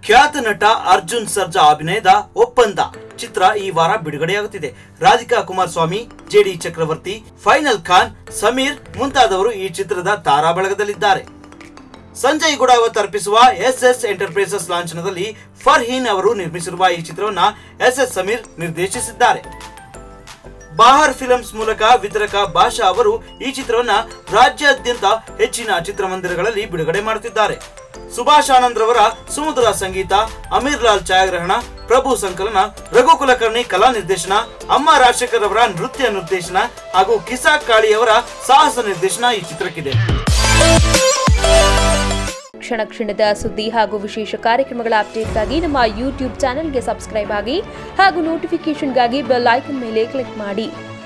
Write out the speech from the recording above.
ಖ್ಯಾತ ನಟ ಅರ್ಜುನ್ ಸರ್ಜಾ ಅಭಿನಯದ ಒಪ್ಪಂದ ಚಿತ್ರ ಈ ವಾರ ಬಿಡುಗಡೆಯಾಗುತ್ತಿದೆ ರಾಧಿಕಾ ಕುಮಾರಸ್ವಾಮಿ ಜೆಡಿ ಚಕ್ರವರ್ತಿ ಫೈನಲ್ ಖಾನ್ ಸಮೀರ್ ಮುಂತಾದವರು ಈ ಚಿತ್ರದ ತಾರಾ ಬಳಗದಲ್ಲಿದ್ದಾರೆ ಸಂಜಯ್ ಗುಡಾವತ್ ಅರ್ಪಿಸುವ ಎಸ್ ಎಸ್ ಎಂಟರ್ಪ್ರೈಸಸ್ ಲಾಂಛನದಲ್ಲಿ ಫರ್ಹೀನ್ ಅವರು ನಿರ್ಮಿಸಿರುವ ಈ ಚಿತ್ರವನ್ನ ಎಸ್ ಎಸ್ ಸಮೀರ್ ನಿರ್ದೇಶಿಸಿದ್ದಾರೆ ಬಾಹರ್ ಫಿಲ್ಮ್ಸ್ ಮೂಲಕ ವಿತರಕ ಭಾಷಾ ಅವರು ಈ ಚಿತ್ರವನ್ನ ರಾಜ್ಯಾದ್ಯಂತ ಹೆಚ್ಚಿನ ಚಿತ್ರಮಂದಿರಗಳಲ್ಲಿ ಬಿಡುಗಡೆ ಮಾಡುತ್ತಿದ್ದಾರೆ ಸುಭಾಷ್ ಆನಂದ್ ರವರ ಸುಮಧುರ ಸಂಗೀತ ಅಮೀರ್ ಲಾಲ್ ಛಾಯಾಗ್ರಹಣ ಪ್ರಭು ಸಂಕಲನ ರಘು ಕುಲಕರ್ಣಿ ಕಲಾ ನಿರ್ದೇಶನ ಅಮ್ಮ ರಾಜಶೇಖರ್ ಅವರ ನೃತ್ಯ ನಿರ್ದೇಶನ ಹಾಗೂ ಕಿಸಾಕ್ ಕಾಳಿಯವರ ಸಾಹಸ ನಿರ್ದೇಶನ ಈ ಚಿತ್ರಕ್ಕಿದೆ ಕ್ಷಣ ಕ್ಷಣದ ಸುದ್ದಿ ಹಾಗೂ ವಿಶೇಷ ಕಾರ್ಯಕ್ರಮಗಳ ಅಪ್ಡೇಟ್ಗಾಗಿ ನಮ್ಮ ಯೂಟ್ಯೂಬ್ ಚಾನೆಲ್ಗೆ ಸಬ್ಸ್ಕ್ರೈಬ್ ಆಗಿ ಹಾಗೂ ನೋಟಿಫಿಕೇಷನ್ಗಾಗಿ ಬೆಲ್ ಐಕನ್ ಮೇಲೆ ಕ್ಲಿಕ್ ಮಾಡಿ